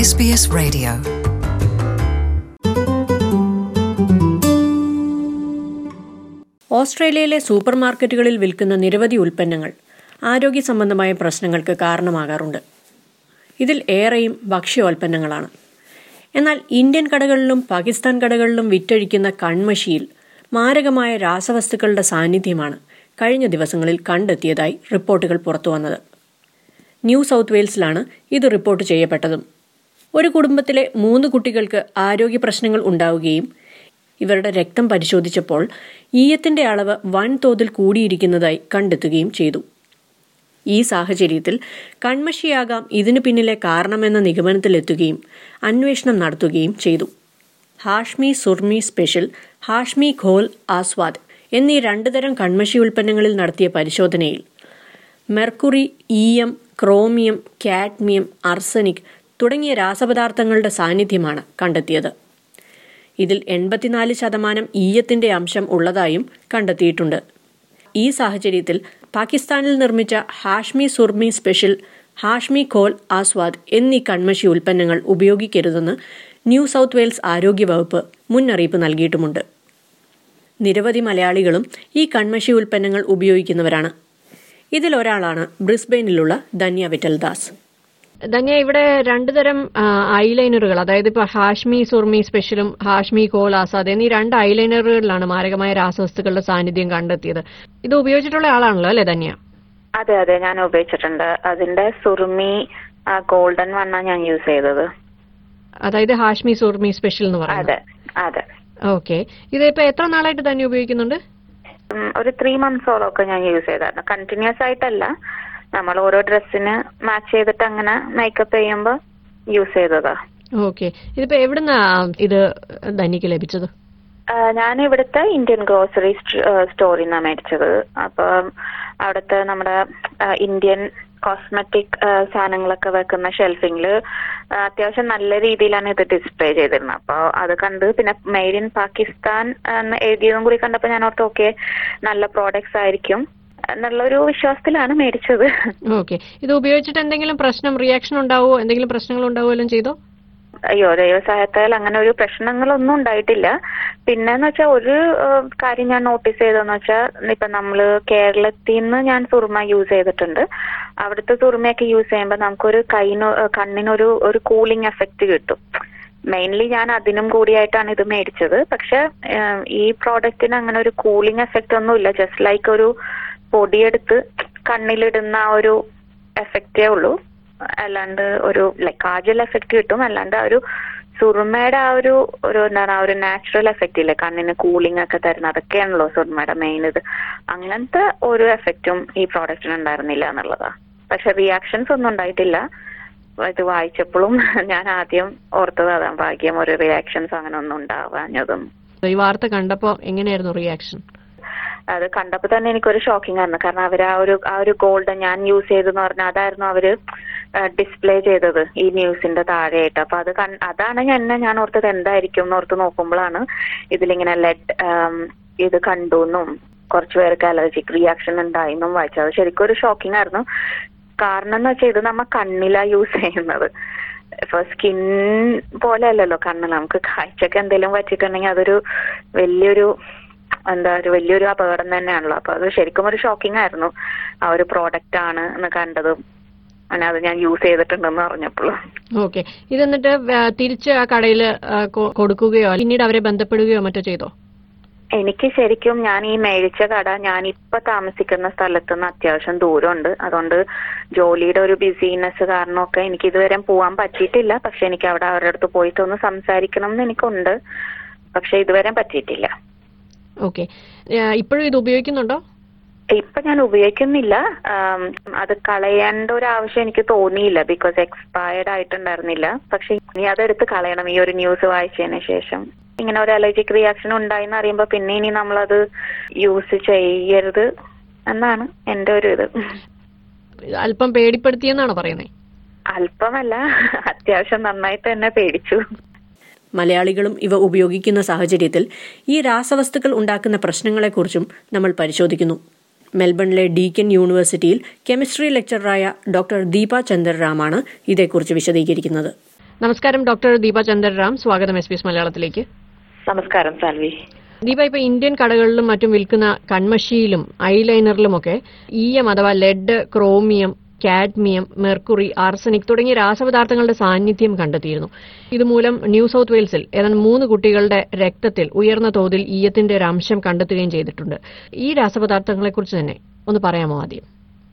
SBS Radio. ഓസ്ട്രേലിയയിലെ super മാർക്കറ്റുകളിൽ വിൽക്കുന്ന നിരവധി ഉൽപ്പന്നങ്ങൾ ആരോഗ്യ സംബന്ധമായ പ്രശ്നങ്ങൾക്ക് കാരണമാകാറുണ്ട് ഇതിൽ ഏറെയും ഭക്ഷ്യോൽപ്പന്നങ്ങളാണ് എന്നാൽ ഇന്ത്യൻ കടകളിലും പാകിസ്ഥാൻ കടകളിലും വിറ്റഴിക്കുന്ന കൺമഷിയിൽ മാരകമായ രാസവസ്തുക്കളുടെ സാന്നിധ്യമാണ് കഴിഞ്ഞ ദിവസങ്ങളിൽ കണ്ടെത്തിയതായി റിപ്പോർട്ടുകൾ പുറത്തുവന്നത് ന്യൂ സൗത്ത് വെയിൽസിലാണ് ഇത് റിപ്പോർട്ട് ചെയ്യപ്പെട്ടതും ഒരു കുടുംബത്തിലെ മൂന്ന് കുട്ടികൾക്ക് ആരോഗ്യ പ്രശ്നങ്ങൾ ഉണ്ടാവുകയും ഇവരുടെ രക്തം പരിശോധിച്ചപ്പോൾ ഈയത്തിന്റെ അളവ് വൻതോതിൽ കൂടിയിരിക്കുന്നതായി കണ്ടെത്തുകയും ചെയ്തു ഈ സാഹചര്യത്തിൽ കൺമഷിയാകാം ഇതിനു പിന്നിലെ കാരണമെന്ന നിഗമനത്തിലെത്തുകയും അന്വേഷണം നടത്തുകയും ചെയ്തു ഹാഷ്മി സുർമി സ്പെഷ്യൽ ഹാഷ്മി ഘോൽ ആസ്വാദ് എന്നീ രണ്ടു തരം കൺമഷി ഉൽപ്പന്നങ്ങളിൽ നടത്തിയ പരിശോധനയിൽ മെർക്കുറി ഈയം ക്രോമിയം കാഡ്മിയം അർസനിക് തുടങ്ങിയ രാസപദാർത്ഥങ്ങളുടെ സാന്നിധ്യമാണ് കണ്ടെത്തിയത് ഇതിൽ എൺപത്തിനാല് ശതമാനം ഈയത്തിന്റെ അംശം ഉള്ളതായും കണ്ടെത്തിയിട്ടുണ്ട് ഈ സാഹചര്യത്തിൽ പാകിസ്ഥാനിൽ നിർമ്മിച്ച ഹാഷ്മി സുർമി സ്പെഷ്യൽ ഹാഷ്മി ഖോൽ ആസ്വാദ് എന്നീ കൺമഷി ഉൽപ്പന്നങ്ങൾ ഉപയോഗിക്കരുതെന്ന് ന്യൂ സൗത്ത് വെയിൽസ് ആരോഗ്യവകുപ്പ് മുന്നറിയിപ്പ് നൽകിയിട്ടുമുണ്ട് നിരവധി മലയാളികളും ഈ കൺമഷി ഉൽപ്പന്നങ്ങൾ ഉപയോഗിക്കുന്നവരാണ് ഇതിലൊരാളാണ് ബ്രിസ്ബെയിനിലുള്ള ധന്യ വിറ്റൽദാസ് ധന്യ ഇവിടെ രണ്ടു തരം ഐലൈനറുകൾ അതായത് ഇപ്പൊ ഹാഷ്മി സുർമി സ്പെഷ്യലും ഹാഷ്മി കോൾ ആസാദ് എന്നീ രണ്ട് ഐലൈനറുകളിലാണ് മാരകമായ രാസവസ്തുക്കളുടെ സാന്നിധ്യം കണ്ടെത്തിയത് ഇത് ഉപയോഗിച്ചിട്ടുള്ള ആളാണല്ലോ അല്ലെ ധന്യ അതെ അതെ ഞാൻ ഉപയോഗിച്ചിട്ടുണ്ട് അതിന്റെ സുറുമി ഗോൾഡൻ വണ്ണ ഞാൻ യൂസ് ചെയ്തത് അതായത് ഹാഷ്മി സുർമി സ്പെഷ്യൽ എന്ന് പറയുന്നത് അതെ അതെ ഓക്കെ ഇതിപ്പോ എത്ര നാളായിട്ട് ധന്യ ഉപയോഗിക്കുന്നുണ്ട് ഉം, ഒരു ത്രീ മന്ത്സോളം ഒക്കെ ഞാൻ യൂസ് ചെയ്തായിരുന്നു കണ്ടിന്യൂസ് ആയിട്ടല്ല നമ്മൾ ഓരോ ഡ്രസ്സിന് മാച്ച് ചെയ്തിട്ട് അങ്ങനെ മേക്കപ്പ് ചെയ്യുമ്പോൾ യൂസ് ചെയ്തതാ ഓക്കെ ഇതിപ്പോ എവിടുന്നാ ഇത് ധന്യക്ക് ലഭിച്ചത് ആ, ഞാൻ ഇവിടുത്തെ ഇന്ത്യൻ ഗ്രോസറി സ്റ്റോറിൽ നിന്നാണ് മേടിച്ചത് അപ്പം അവിടുത്തെ നമ്മുടെ ആ, ഇന്ത്യൻ കോസ്മെറ്റിക് സാധനങ്ങളൊക്കെ വെക്കുന്ന ഷെൽഫിങ്ങിൽ അത്യാവശ്യം നല്ല രീതിയിലാണ് ഇത് ഡിസ്പ്ലേ ചെയ്തിരുന്നത് അപ്പോൾ അത് കണ്ട് പിന്നെ മെയ്ഡ് ഇൻ പാകിസ്ഥാൻ എന്ന് എഴുതിയതും കൂടി കണ്ടപ്പോൾ ഞാൻ ഓർത്ത് ഓക്കെ നല്ല പ്രോഡക്ട്സ് ആയിരിക്കും എന്നുള്ളൊരു വിശ്വാസത്തിലാണ് മേടിച്ചത് ഓക്കെ ഇത് ഉപയോഗിച്ചിട്ട് എന്തെങ്കിലും പ്രശ്നം റിയാക്ഷൻ ഉണ്ടാവോ എന്തെങ്കിലും പ്രശ്നങ്ങൾ ഉണ്ടാവോ എല്ലാം ചെയ്തോ അയ്യോ ദൈവസഹായത്താൽ അങ്ങനെ ഒരു പ്രശ്നങ്ങളൊന്നും ഉണ്ടായിട്ടില്ല പിന്നെന്ന് വെച്ചാൽ ഒരു ഏഹ്, കാര്യം ഞാൻ നോട്ടീസ് ചെയ്തതെന്ന് വെച്ചാൽ ഇപ്പൊ നമ്മള് കേരളത്തിൽ നിന്ന് ഞാൻ സുറുമ യൂസ് ചെയ്തിട്ടുണ്ട് അവിടുത്തെ സുറുമയൊക്കെ യൂസ് ചെയ്യുമ്പോൾ നമുക്കൊരു കൈന് ഏഹ്, കണ്ണിനൊരു ഒരു കൂളിംഗ് എഫക്റ്റ് കിട്ടും മെയിൻലി ഞാൻ അതിനും കൂടിയായിട്ടാണ് ഇത് മേടിച്ചത് പക്ഷെ ഏഹ്, ഈ പ്രോഡക്റ്റിന് അങ്ങനെ ഒരു കൂളിംഗ് എഫക്റ്റ് ഒന്നുമില്ല ജസ്റ്റ് ലൈക്ക് ഒരു പൊടിയെടുത്ത് കണ്ണിലിടുന്ന ആ ഒരു എഫക്റ്റേ ഉള്ളൂ അല്ലാണ്ട് ഒരു ലൈക്ക് കാജൽ എഫക്റ്റ് കിട്ടും അല്ലാണ്ട് ആ ഒരു സുറുമയുടെ ആ ഒരു ഒരു എന്താണ് ആ ഒരു നാച്ചുറൽ എഫക്റ്റ് ഇല്ലേ കണ്ണിന് കൂളിംഗ് ഒക്കെ തരുന്ന അതൊക്കെയാണല്ലോ സുറുമയുടെ മെയിൻ ഇത് അങ്ങനത്തെ ഒരു എഫക്റ്റും ഈ പ്രോഡക്റ്റിന് ഉണ്ടായിരുന്നില്ല എന്നുള്ളതാ പക്ഷെ റിയാക്ഷൻസ് ഒന്നും ഉണ്ടായിട്ടില്ല ഇത് വായിച്ചപ്പോഴും ഞാൻ ആദ്യം ഓർത്തത് അതാണ് ഭാഗ്യം ഒരു റിയാക്ഷൻസ് അങ്ങനെ ഒന്നും ഉണ്ടാവാഞ്ഞതും ഈ വാർത്ത കണ്ടപ്പോ എങ്ങനെയായിരുന്നു റിയാക്ഷൻ അത് കണ്ടപ്പോ തന്നെ എനിക്കൊരു ഷോക്കിംഗ് ആയിരുന്നു കാരണം അവർ ആ ഒരു ആ ഒരു ഗോൾഡ് ഞാൻ യൂസ് ചെയ്തെന്ന് പറഞ്ഞാൽ അതായിരുന്നു അവര് ഡിസ്പ്ലേ ചെയ്തത് ഈ ന്യൂസിന്റെ താഴെയായിട്ട് അപ്പൊ അത് കൺ- അതാണ് ഞാൻ എന്നെ ഞാൻ ഓർത്തത് എന്തായിരിക്കും എന്ന് ഓർത്ത് നോക്കുമ്പോഴാണ് ഇതിലിങ്ങനെ ലെഡ് ഇത് കണ്ടു എന്നും കുറച്ചു പേർക്ക് അലർജിക് റിയാക്ഷൻ ഉണ്ടായിന്നും വായിച്ചത് അത് ശരിക്കും ഒരു ഷോക്കിംഗ് ആയിരുന്നു കാരണം എന്ന് വെച്ചാൽ ഇത് നമ്മ കണ്ണിലാ യൂസ് ചെയ്യുന്നത് ഇപ്പൊ സ്കിൻ പോലെ അല്ലല്ലോ കണ്ണ് നമുക്ക് കാഴ്ചക്ക് എന്തെങ്കിലും പറ്റിയിട്ടുണ്ടെങ്കിൽ അതൊരു വലിയൊരു എന്താ ഒരു വലിയൊരു അപകടം തന്നെയാണല്ലോ അപ്പൊ അത് ശരിക്കും ഒരു ഷോക്കിംഗ് ആയിരുന്നു ആ ഒരു പ്രോഡക്റ്റ് ആണ് എന്ന് കണ്ടതും അങ്ങനെ അത് ഞാൻ യൂസ് ചെയ്തിട്ടുണ്ടെന്ന് അറിഞ്ഞപ്പോഴും ഓക്കെ ഇത് എന്നിട്ട് വേ- തിരിച്ച് ആ കടയിൽ കൊടുക്കുകയോ പിന്നീട് അവരെ ബന്ധപ്പെടുകയോ മറ്റോ ചെയ്തോ എനിക്ക് ശരിക്കും ഞാൻ ഈ മേടിച്ച കട ഞാൻ ഇപ്പൊ താമസിക്കുന്ന സ്ഥലത്ത് നിന്ന് അത്യാവശ്യം ദൂരമുണ്ട് അതുകൊണ്ട് ജോലിയുടെ ഒരു ബിസിനെസ് കാരണമൊക്കെ എനിക്ക് ഇതുവരെ പോവാൻ പറ്റിയിട്ടില്ല പക്ഷെ എനിക്ക് അവിടെ അവരുടെ അടുത്ത് പോയിട്ട് ഒന്ന് സംസാരിക്കണം എന്ന് എനിക്കുണ്ട് പക്ഷെ ഇതുവരെ പറ്റിയിട്ടില്ല ഓക്കെ ഇപ്പോഴും ഇത് ഉപയോഗിക്കുന്നുണ്ടോ ഇപ്പൊ ഞാൻ ഉപയോഗിക്കുന്നില്ല ആം, അത് കളയേണ്ട ഒരു ആവശ്യം എനിക്ക് തോന്നിയില്ല ബിക്കോസ് എക്സ്പയർഡ് ആയിട്ടുണ്ടായിരുന്നില്ല പക്ഷെ ഇനി അതെടുത്ത് കളയണം ഈ ഒരു ന്യൂസ് വായിച്ചതിന് ശേഷം ഇങ്ങനെ ഒരു അലർജിക് റിയാക്ഷൻ ഉണ്ടായിന്ന് അറിയുമ്പോ പിന്നെ ഇനി നമ്മളത് യൂസ് ചെയ്യരുത് എന്നാണ് എന്റെ ഒരു ഇത് അല്പം പേടിപ്പെടുത്തിയെന്നാണ് പറയുന്നത് അല്പമല്ല അത്യാവശ്യം നന്നായിട്ട് തന്നെ പേടിച്ചു മലയാളികളും ഇവ ഉപയോഗിക്കുന്ന സാഹചര്യത്തിൽ ഈ രാസവസ്തുക്കൾ ഉണ്ടാക്കുന്ന പ്രശ്നങ്ങളെക്കുറിച്ചും നമ്മൾ പരിശോധിക്കുന്നു മെൽബണിലെ ഡീക്കൻ യൂണിവേഴ്സിറ്റിയിൽ കെമിസ്ട്രി ലെക്ചററായ ഡോക്ടർ ദീപ ചന്ദ്രറാമാണ് ഇതേക്കുറിച്ച് വിശദീകരിക്കുന്നത് നമസ്കാരം ഡോക്ടർ ദീപ ചന്ദ്രറാം സ്വാഗതം എസ് പി എസ് മലയാളത്തിലേക്ക് നമസ്കാരം സാൽവി ദീപ ഇപ്പൊ ഇന്ത്യൻ കടകളിലും മറ്റും വിൽക്കുന്ന കൺമഷിയിലും ഐലൈനറിലുമൊക്കെ ഈയം അഥവാ lead chromium cadmium mercury arsenic തുടങ്ങിയ രാസപദാർത്ഥങ്ങളുടെ സാന്നിധ്യം കണ്ടെത്തിയിരുന്നു ഇതുമൂലം ന്യൂ സൌത്ത് വെയിൽസിൽ ഏതാണ്ട് മൂന്ന് കുട്ടികളുടെ രക്തത്തിൽ ഉയർന്ന തോതിൽ ഈയത്തിന്റെ ഒരു അംശം കണ്ടെത്തുകയും ചെയ്തിട്ടുണ്ട് ഈ രാസപദാർത്ഥങ്ങളെക്കുറിച്ച് തന്നെ ഒന്ന് പറയാമോ ആദ്യം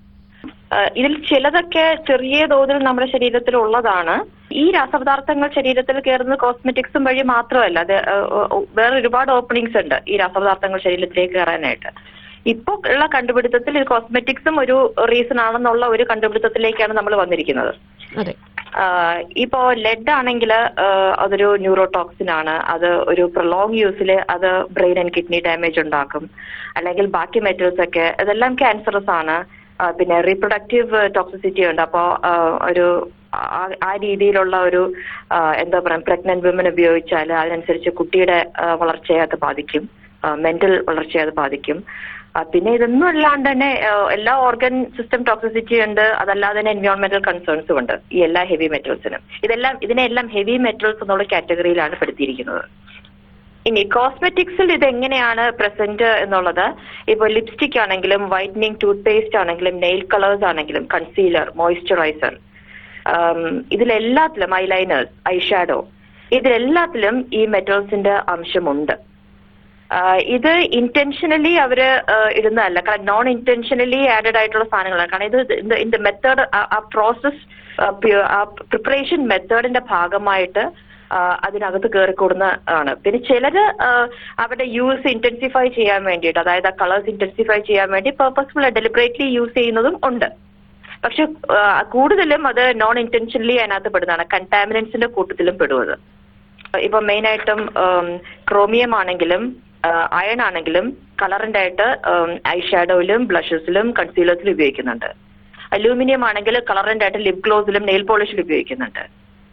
ആഹ് ഇതിൽ ചിലതൊക്കെ ചെറിയ തോതിൽ നമ്മുടെ ശരീരത്തിൽ ഉള്ളതാണ് ഈ രാസപദാർത്ഥങ്ങൾ ശരീരത്തിൽ കയറുന്നത് കോസ്മെറ്റിക്സും വഴി മാത്രമല്ല അത് ആഹ് വേറെ ഒരുപാട് ഓപ്പണിങ്സ് ഉണ്ട് ഈ രാസപദാർത്ഥങ്ങൾ ശരീരത്തിലേക്ക് കയറാനായിട്ട് ഇപ്പോൾ ഉള്ള കണ്ടുപിടുത്തത്തിൽ ഇത് കോസ്മെറ്റിക്സും ഒരു റീസൺ ആണെന്നുള്ള ഒരു കണ്ടുപിടുത്തത്തിലേക്കാണ് നമ്മൾ വന്നിരിക്കുന്നത് അതെ ആഹ് ഇപ്പോ ലെഡ് ആണെങ്കിൽ അതൊരു ന്യൂറോടോക്സിൻ ആണ് അത് ഒരു പ്രൊലോങ് യൂസിൽ അത് ബ്രെയിൻ ആൻഡ് കിഡ്നി ഡാമേജ് ഉണ്ടാക്കും അല്ലെങ്കിൽ ബാക്കി മെറ്റൽസ് ഒക്കെ ഇതെല്ലാം ക്യാൻസറസ് ആണ് ആഹ് പിന്നെ റീപ്രൊഡക്റ്റീവ് ടോക്സിസിറ്റി ഉണ്ട് അപ്പോൾ ഒരു ആ- ആ രീതിയിലുള്ള ഒരു ആഹ് എന്താ പറയുക പ്രഗ്നന്റ് വിമൻ ഉപയോഗിച്ചാൽ അതിനനുസരിച്ച് കുട്ടിയുടെ ആഹ് വളർച്ചയെ അത് ബാധിക്കും മെന്റൽ വളർച്ചയെ അത് ബാധിക്കും ആ, പിന്നെ ഇതൊന്നും അല്ലാണ്ട് തന്നെ ആ, എല്ലാ ഓർഗൻ സിസ്റ്റം ടോക്സിസിറ്റി ഉണ്ട് അതല്ലാതെ തന്നെ എൻവയോൺമെന്റൽ കൺസേൺസും ഉണ്ട് ഈ എല്ലാ ഹെവി മെറ്റൽസിനും ഇതെല്ലാം ഇതിനെല്ലാം ഹെവി മെറ്റൽസ് എന്നുള്ള കാറ്റഗറിയിലാണ് പെടുത്തിയിരിക്കുന്നത് ഇനി കോസ്മെറ്റിക്സിൽ ഇത് എങ്ങനെയാണ് പ്രസന്റ് എന്നുള്ളത് ഇപ്പോൾ ലിപ്സ്റ്റിക് ആണെങ്കിലും വൈറ്റനിങ് ടൂത്ത് പേസ്റ്റ് ആണെങ്കിലും നെയിൽ കളേഴ്സ് ആണെങ്കിലും കൺസീലർ മോയ്സ്ചറൈസർ ഇതിലെല്ലാത്തിലും ഐലൈനേഴ്സ് ഐഷാഡോ ഇതിലെല്ലാത്തിലും ഈ മെറ്റൽസിന്റെ അംശമുണ്ട് ആഹ് ഇത് ഇന്റൻഷനലി അവര് ആഹ് ഇടുന്നതല്ല കാരണം നോൺ ഇന്റൻഷനലി ആഡഡ് ആയിട്ടുള്ള സാധനങ്ങളാണ് കാരണം ഇത് ഇതിന്റെ മെത്തേഡ് ആ പ്രോസസ് ആ പ്രിപ്പറേഷൻ മെത്തേഡിന്റെ ഭാഗമായിട്ട് ആഹ് അതിനകത്ത് കയറിക്കൂടുന്ന ആണ് പിന്നെ ചിലര് ആഹ് അവരുടെ യൂസ് ഇന്റൻസിഫൈ ചെയ്യാൻ വേണ്ടിയിട്ട് അതായത് ആ കളേഴ്സ് ഇന്റൻസിഫൈ ചെയ്യാൻ വേണ്ടി പേർപ്പസ്ഫുൾ ഡെലിബറേറ്റ്ലി യൂസ് ചെയ്യുന്നതും ഉണ്ട് പക്ഷെ ആഹ് കൂടുതലും അത് നോൺ ഇന്റൻഷനലി അതിനകത്ത് പെടുന്നതാണ് കണ്ടാമിനൻസിന്റെ കൂട്ടത്തിലും പെടുന്നത് ഇപ്പൊ മെയിൻ ആയിട്ടും ക്രോമിയം ആണെങ്കിലും അയൺ ആണെങ്കിലും കളറിന്റെ ആയിട്ട് ഐ ഷാഡോയിലും ബ്ലഷസിലും കൺസീലേഴ്സിലും ഉപയോഗിക്കുന്നുണ്ട് അലൂമിനിയം ആണെങ്കിൽ കളറിന്റെ ആയിട്ട് ലിപ് ഗ്ലോസിലും നെയിൽ പോളിഷിലും ഉപയോഗിക്കുന്നുണ്ട്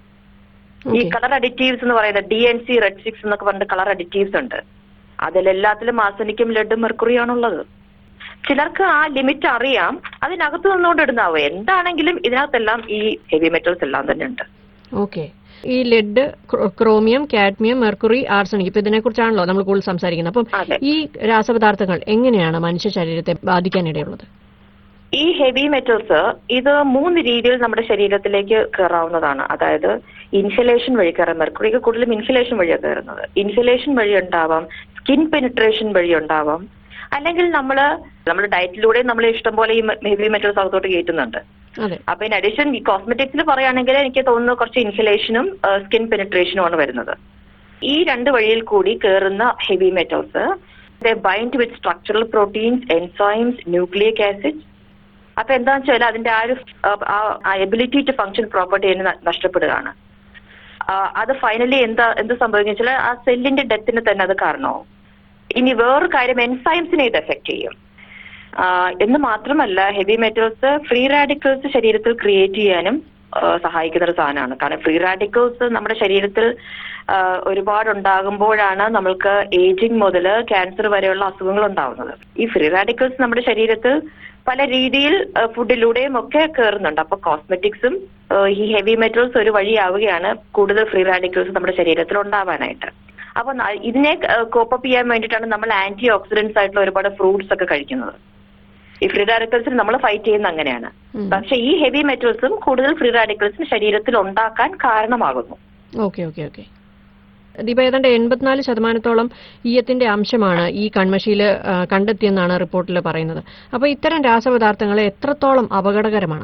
ഈ Okay. കളർ അഡിറ്റീവ്സ് എന്ന് പറയുന്നത് D N C red six എന്നൊക്കെ പറഞ്ഞിട്ട് കളർ അഡിറ്റീവ്സ് ഉണ്ട് അതിലെല്ലാത്തിലും ആസനിക്കും ലെഡും മെർക്കുറിയാണുള്ളത് ചിലർക്ക് ആ ലിമിറ്റ് അറിയാം അതിനകത്ത് നിന്നുകൊണ്ട് ഇടുന്നാവും എന്താണെങ്കിലും ഇതിനകത്തെല്ലാം ഈ ഹെവി മെറ്റൽസ് എല്ലാം തന്നെ ഉണ്ട് ഓക്കെ ഈ lead chromium cadmium mercury arsenic ഇപ്പൊ ഇതിനെക്കുറിച്ചാണല്ലോ നമ്മൾ കൂടുതൽ സംസാരിക്കുന്നത് അപ്പം അതെ. ഈ രാസപദാർത്ഥങ്ങൾ എങ്ങനെയാണ് മനുഷ്യ ശരീരത്തെ ബാധിക്കാനിടയുള്ളത് ഈ ഹെവി മെറ്റൽസ് ഇത് മൂന്ന് രീതിയിൽ നമ്മുടെ ശരീരത്തിലേക്ക് കയറാവുന്നതാണ് അതായത് ഇൻഹലേഷൻ വഴി കയറാം മെർക്കുറിക്ക് കൂടുതലും ഇൻഹലേഷൻ വഴിയാണ് കയറുന്നത് ഇൻഹലേഷൻ വഴി ഉണ്ടാവാം സ്കിൻ പെനിട്രേഷൻ വഴി ഉണ്ടാവാം അല്ലെങ്കിൽ നമ്മൾ നമ്മുടെ ഡയറ്റിലൂടെ നമ്മൾ ഇഷ്ടംപോലെ ഈ ഹെവി മെറ്റൽസ് അകത്തോട്ട് കയറ്റുന്നുണ്ട് അതെ അപ്പൊ ഇൻ അഡീഷൻ ഈ കോസ്മെറ്റിക്സിൽ പറയുകയാണെങ്കിൽ എനിക്ക് തോന്നുന്നു കുറച്ച് ഇൻഹലേഷനും സ്കിൻ പെനിട്രേഷനും ആണ് വരുന്നത് ഈ രണ്ട് വഴിയിൽ കൂടി കയറുന്ന heavy metals bind with structural proteins enzymes nucleic acids അപ്പൊ എന്താണെന്ന് വെച്ചാൽ അതിന്റെ ആ ഒരു എബിലിറ്റി ടു ഫങ്ഷൻ പ്രോപ്പർട്ടി തന്നെ നഷ്ടപ്പെടുകയാണ് ആ, അത് ഫൈനലി എന്താ എന്ത് സംഭവിക്കും വെച്ചാൽ ആ സെല്ലിന്റെ ഡെത്തിന് തന്നെ അത് കാരണമാവും ഇനി വേറൊരു കാര്യം എൻസൈംസിനെ ഇത് എഫക്ട് ചെയ്യും ആ, എന്ന് മാത്രമല്ല ഹെവി മെറ്റൽസ് ഫ്രീ റാഡിക്കൽസ് ശരീരത്തിൽ ക്രിയേറ്റ് ചെയ്യാനും ആ, സഹായിക്കുന്ന ഒരു സാധനമാണ് കാരണം ഫ്രീ റാഡിക്കൽസ് നമ്മുടെ ശരീരത്തിൽ ആ, ഒരുപാട് ഉണ്ടാകുമ്പോഴാണ് നമ്മൾക്ക് ഏജിങ് മുതൽ ക്യാൻസർ വരെയുള്ള അസുഖങ്ങൾ ഉണ്ടാവുന്നത് ഈ ഫ്രീ റാഡിക്കൽസ് നമ്മുടെ ശരീരത്തിൽ പല രീതിയിൽ ആ, ഫുഡിലൂടെയും ഒക്കെ കയറുന്നുണ്ട് അപ്പൊ കോസ്മെറ്റിക്സും ആ, ഈ ഹെവി മെറ്റൽസ് ഒരു വഴിയാവുകയാണ് കൂടുതൽ ഫ്രീ റാഡിക്കൽസ് നമ്മുടെ ശരീരത്തിൽ ഉണ്ടാവാനായിട്ട് അപ്പൊ ന- ഇതിനെ കോപ്പപ്പ് ചെയ്യാൻ വേണ്ടിയിട്ടാണ് നമ്മൾ ആന്റി ഓക്സിഡൻസ് ആയിട്ടുള്ള ഒരുപാട് ഫ്രൂട്ട്സ് ഒക്കെ കഴിക്കുന്നത് ഈ ഫ്രീ റാഡിക്കൽസിന് നമ്മൾ ഫൈറ്റ് ചെയ്യുന്ന അങ്ങനെയാണ് ഉം. പക്ഷെ ഈ ഹെവി മെറ്റൽസും കൂടുതൽ ഫ്രീ റാഡിക്കൽസിന് ശരീരത്തിൽ ഉണ്ടാക്കാൻ കാരണമാകുന്നു ഓക്കെ ഓക്കെ ഓക്കെ ദീപ ഏതാണ്ട് എൺപത്തിനാല് ശതമാനത്തോളം ഈയത്തിന്റെ അംശമാണ് ഈ കൺമഷിയിൽ കണ്ടെത്തിയെന്നാണ് റിപ്പോർട്ടിൽ പറയുന്നത് അപ്പൊ ഇത്തരം രാസപദാർത്ഥങ്ങൾ എത്രത്തോളം അപകടകരമാണ്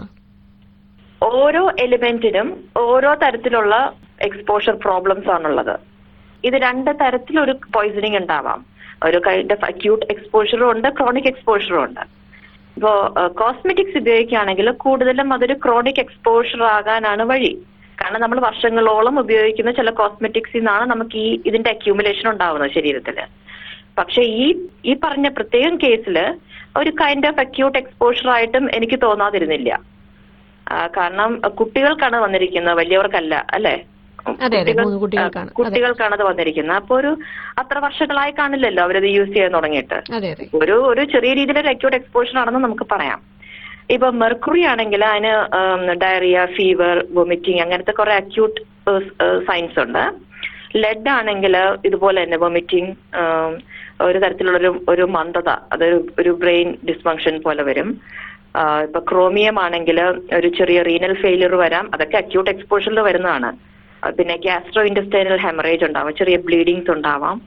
ഓരോ എലിമെന്റിനും ഓരോ തരത്തിലുള്ള എക്സ്പോഷർ പ്രോബ്ലംസ് ആണുള്ളത് ഇത് രണ്ട് തരത്തിലൊരു പോയിസണിങ് ഉണ്ടാവാം ഒരു കൈൻഡ് ഓഫ് അക്യൂട്ട് എക്സ്പോഷറും ഉണ്ട് ക്രോണിക് എക്സ്പോഷറും ഉണ്ട് ഇപ്പോ കോസ്മെറ്റിക്സ് ഉപയോഗിക്കുകയാണെങ്കിൽ കൂടുതലും അതൊരു ക്രോണിക് എക്സ്പോഷർ ആകാനാണ് വഴി കാരണം നമ്മൾ വർഷങ്ങളോളം ഉപയോഗിക്കുന്ന ചില കോസ്മെറ്റിക്സിൽ നിന്നാണ് നമുക്ക് ഈ ഇതിന്റെ അക്യൂമുലേഷൻ ഉണ്ടാവുന്നത് ശരീരത്തിൽ പക്ഷെ ഈ ഈ പറഞ്ഞ പ്രത്യേകം കേസിൽ ഒരു കൈൻഡ് ഓഫ് അക്യൂട്ട് എക്സ്പോഷർ ആയിട്ടും എനിക്ക് തോന്നാതിരുന്നില്ല ആ, കാരണം കുട്ടികൾക്കാണ് വന്നിരിക്കുന്നത് വലിയവർക്കല്ല അല്ലേ അതെ, കുട്ടികൾ- മൂന്ന് കുട്ടികൾക്കാണ്. ആ, കുട്ടികൾക്കാണ് അത് വന്നിരിക്കുന്നത് അപ്പൊ ഒരു അത്ര വർഷങ്ങളായി കാണില്ലല്ലോ അവരത് യൂസ് ചെയ്യാൻ തുടങ്ങിയിട്ട് അതെ അതെ ഒരു ഒരു ചെറിയ രീതിയിലൊരു അക്യൂട്ട് എക്സ്പോഷർ ആണെന്ന് നമുക്ക് പറയാം ഇപ്പൊ മെർക്കുറി ആണെങ്കിൽ അതിന് ഡയറിയ ഫീവർ വൊമിറ്റിംഗ് അങ്ങനത്തെ കുറെ അക്യൂട്ട് സൈൻസ് ഉണ്ട് ലെഡ് ആണെങ്കിൽ ഇതുപോലെ തന്നെ വൊമിറ്റിംഗ് ഒരു തരത്തിലുള്ളൊരു ഒരു മന്ദത അതൊരു ഒരു ബ്രെയിൻ ഡിസ്ഫങ്ഷൻ പോലെ വരും ആ, ഇപ്പൊ ക്രോമിയം ആണെങ്കിൽ ഒരു ചെറിയ റീനൽ ഫെയിലിയർ വരാം അതൊക്കെ അക്യൂട്ട് എക്സ്പോഷറിൽ വരുന്നതാണ് ആ, പിന്നെ ഗ്യാസ്ട്രോ ഇൻഡസ്റ്റൈനൽ ഹെമറേജ് ഉണ്ടാവാം ചെറിയ ബ്ലീഡിങ്സ് ഉണ്ടാവാം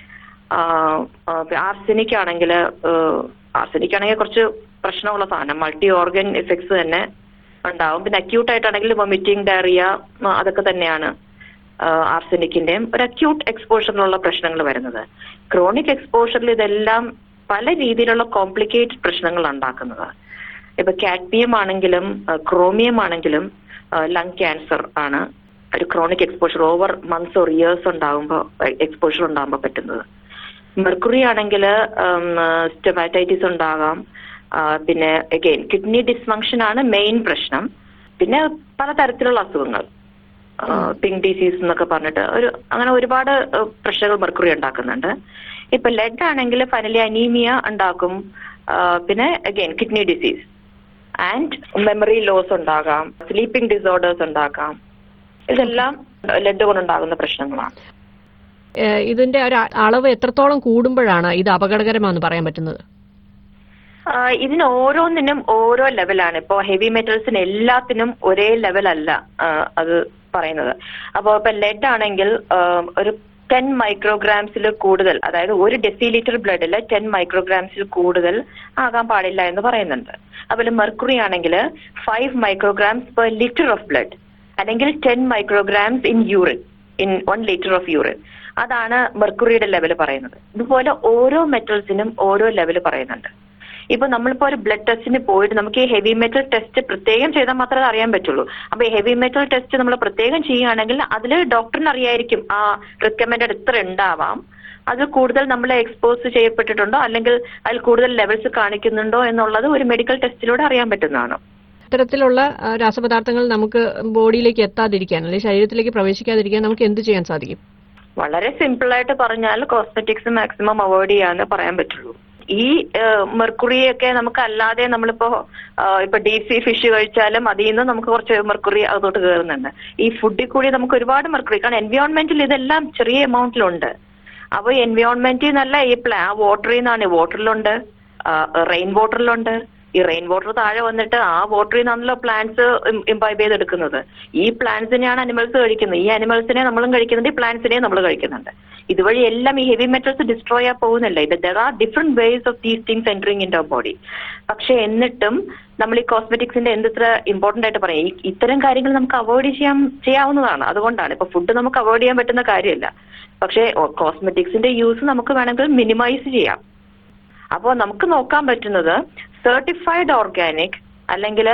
ആർസെനിക് ആണെങ്കിൽ ആർസെനിക് ആണെങ്കിൽ കുറച്ച് പ്രശ്നമുള്ള സാധനം മൾട്ടി ഓർഗൻ എഫക്ട്സ് തന്നെ ഉണ്ടാവും പിന്നെ അക്യൂട്ട് ആയിട്ടാണെങ്കിൽ വൊമിറ്റിംഗ് ഡയറിയ അതൊക്കെ തന്നെയാണ് ആർസെനിക്കിന്റെയും ഒരു അക്യൂട്ട് എക്സ്പോഷറിലുള്ള പ്രശ്നങ്ങൾ വരുന്നത് ക്രോണിക് എക്സ്പോഷറിൽ ഇതെല്ലാം പല രീതിയിലുള്ള കോംപ്ലിക്കേറ്റഡ് പ്രശ്നങ്ങൾ ഉണ്ടാക്കുന്നത് ഇപ്പൊ കാഡ്മിയം ആണെങ്കിലും ക്രോമിയം ആണെങ്കിലും ലങ് ക്യാൻസർ ആണ് ഒരു chronic exposure over months or years ഉണ്ടാകുമ്പോൾ എക്സ്പോഷർ ഉണ്ടാകുമ്പോൾ പറ്റുന്നത് മെർക്കുറി ആണെങ്കിൽ സ്റ്റെമാറ്റൈറ്റിസ് ഉണ്ടാകാം ആ, പിന്നെ അഗെയിൻ കിഡ്നി ഡിസ്ഫങ്ഷൻ ആണ് മെയിൻ പ്രശ്നം പിന്നെ പലതരത്തിലുള്ള അസുഖങ്ങൾ പിങ്ക് ഡിസീസ് എന്നൊക്കെ പറഞ്ഞിട്ട് ഒരു അങ്ങനെ ഒരുപാട് ആ, പ്രശ്നങ്ങൾ മെർക്കുറി ഉണ്ടാക്കുന്നുണ്ട് ഇപ്പൊ ലെഡ് ആണെങ്കിൽ ഫൈനലി അനീമിയ ഉണ്ടാക്കും ആ, പിന്നെ again kidney disease and memory loss ഉണ്ടാകാം സ്ലീപ്പിംഗ് ഡിസോർഡേഴ്സ് ഉണ്ടാക്കാം ഇതെല്ലാം ലെഡ് കൊണ്ടുണ്ടാകുന്ന പ്രശ്നങ്ങളാണ് ഏഹ് ഇതിന്റെ ഒരു അ- അളവ് എത്രത്തോളം കൂടുമ്പോഴാണ് ഇത് അപകടകരമാണെന്ന് പറയാൻ പറ്റുന്നത് ആ, ഇതിന് ഓരോന്നിനും ഓരോ ലെവലാണ് ഇപ്പോ ഹെവി മെറ്റൽസിന് എല്ലാത്തിനും ഒരേ ലെവൽ അല്ല ആ, അത് പറയുന്നത് അപ്പോ ഇപ്പൊ ലെഡ് ആണെങ്കിൽ ആ, ഒരു ടെൻ മൈക്രോഗ്രാംസിൽ കൂടുതൽ അതായത് ഒരു ഡെസിലിറ്റർ ബ്ലഡിൽ ടെൻ മൈക്രോഗ്രാംസിൽ കൂടുതൽ ആകാൻ പാടില്ല എന്ന് പറയുന്നുണ്ട് അതുപോലെ മെർക്കുറി ആണെങ്കിൽ five micrograms per litre of blood അല്ലെങ്കിൽ ten micrograms in urine in one litre of urine അതാണ് മെർക്കുറിയുടെ ലെവൽ പറയുന്നത് ഇതുപോലെ ഓരോ മെറ്റൽസിനും ഓരോ ലെവൽ പറയുന്നുണ്ട് ഇപ്പൊ നമ്മളിപ്പോ ഒരു ബ്ലഡ് ടെസ്റ്റിന് പോയിട്ട് നമുക്ക് ഈ ഹെവി മെറ്റൽ ടെസ്റ്റ് പ്രത്യേകം ചെയ്താൽ മാത്രമേ അറിയാൻ പറ്റുള്ളൂ അപ്പൊ ഈ ഹെവി മെറ്റൽ ടെസ്റ്റ് നമ്മൾ പ്രത്യേകം ചെയ്യുകയാണെങ്കിൽ അതിൽ ഡോക്ടറിന് അറിയായിരിക്കും ആ റിക്കമെൻഡഡ് ഇത്ര ഉണ്ടാവാം അത് കൂടുതൽ നമ്മൾ എക്സ്പോസ് ചെയ്യപ്പെട്ടിട്ടുണ്ടോ അല്ലെങ്കിൽ അതിൽ കൂടുതൽ ലെവൽസ് കാണിക്കുന്നുണ്ടോ എന്നുള്ളത് ഒരു മെഡിക്കൽ ടെസ്റ്റിലൂടെ അറിയാൻ പറ്റുന്നതാണ് ഇത്തരത്തിലുള്ള ആ, രാസപദാർത്ഥങ്ങൾ നമുക്ക് ബോഡിയിലേക്ക് എത്താതിരിക്കാൻ അല്ലെങ്കിൽ ശരീരത്തിലേക്ക് പ്രവേശിക്കാതിരിക്കാൻ നമുക്ക് എന്ത് ചെയ്യാൻ സാധിക്കും വളരെ സിമ്പിൾ ആയിട്ട് പറഞ്ഞാൽ കോസ്മെറ്റിക്സ് മാക്സിമം അവോയ്ഡ് ചെയ്യാന്ന് പറയാൻ പറ്റുള്ളൂ ഈ മെർക്കുറി ഒക്കെ നമുക്ക് അല്ലാതെ നമ്മളിപ്പോ ആ, ഇപ്പൊ ഡീപ് സീ ഫിഷ് കഴിച്ചാലും അതിൽ നിന്ന് നമുക്ക് കുറച്ച് മെർക്കുറി അകത്തോട്ട് കയറുന്നുണ്ട് ഈ ഫുഡിൽ കൂടി നമുക്ക് ഒരുപാട് മെർക്കുറി കാരണം എൻവയോൺമെന്റിൽ ഇതെല്ലാം ചെറിയ എമൗണ്ടിലുണ്ട് അപ്പൊ എൻവയോൺമെന്റിൽ നിന്നല്ല ഈ പ്ലാ വാട്ടറിൽ നിന്നാണ് വാട്ടറിലുണ്ട് റെയിൻ വാട്ടറിലുണ്ട് ഈ റെയിൻ വാട്ടർ താഴെ വന്നിട്ട് ആ വാട്ടറിൽ നിന്നാണല്ലോ പ്ലാന്റ്സ് ഇംബൈബ് ചെയ്തെടുക്കുന്നത് ഈ പ്ലാന്റ്സിനെയാണ് അനിമൽസ് കഴിക്കുന്നത് ഈ അനിമൽസിനെ നമ്മളും കഴിക്കുന്നുണ്ട് ഈ പ്ലാന്റ്സിനെയും നമ്മൾ കഴിക്കുന്നുണ്ട് ഇതുവഴി എല്ലാം ഈ ഹെവി മെറ്റൽസ് ഡിസ്ട്രോയ് ചെയ്യാൻ പോകുന്നില്ല ഇത് there are different ways of these things entering in our body പക്ഷെ എന്നിട്ടും നമ്മൾ ഈ കോസ്മെറ്റിക്സിന്റെ എന്തിത്ര ഇമ്പോർട്ടന്റ് ആയിട്ട് പറയാം ഈ ഇത്തരം കാര്യങ്ങൾ നമുക്ക് അവോയ്ഡ് ചെയ്യാൻ ചെയ്യാവുന്നതാണ് അതുകൊണ്ടാണ് ഇപ്പൊ ഫുഡ് നമുക്ക് അവോയ്ഡ് ചെയ്യാൻ പറ്റുന്ന കാര്യമല്ല പക്ഷേ കോസ്മെറ്റിക്സിന്റെ യൂസ് നമുക്ക് വേണമെങ്കിൽ മിനിമൈസ് ചെയ്യാം അപ്പോൾ നമുക്ക് നോക്കാൻ പറ്റുന്നത് സർട്ടിഫൈഡ് ഓർഗാനിക് അല്ലെങ്കിൽ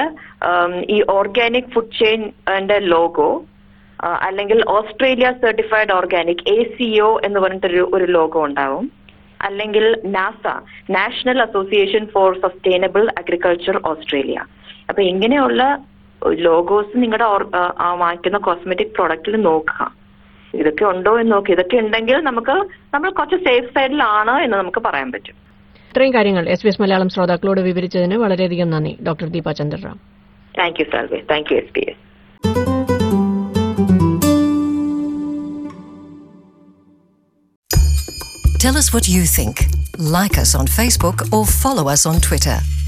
ഈ ഓർഗാനിക് ഫുഡ് ചെയിൻ്റെ ലോഗോ അല്ലെങ്കിൽ Australia certified organic A C O എന്ന് പറഞ്ഞിട്ടൊരു ഒരു ലോഗോ ഉണ്ടാവും അല്ലെങ്കിൽ NASA national association for sustainable agriculture Australia അപ്പൊ ഇങ്ങനെയുള്ള ലോഗോസ് നിങ്ങളുടെ വാങ്ങിക്കുന്ന കോസ്മെറ്റിക് പ്രോഡക്റ്റിൽ നോക്കുക ഇതൊക്കെ ഉണ്ടോ എന്ന് നോക്കി ഇതൊക്കെ ഉണ്ടെങ്കിൽ നമുക്ക് നമ്മൾ കുറച്ച് സേഫ് സൈഡിലാണ് എന്ന് നമുക്ക് പറയാൻ പറ്റും ഇത്രയും കാര്യങ്ങൾ എസ് ബി എസ് മലയാളം ശ്രോതാക്കളോട് വിവരിച്ചതിന് വളരെയധികം നന്ദി doctor Deepa Chandraram thank you സാൽവേ thank you S P S Tell us what you think. Like us on Facebook or follow us on Twitter.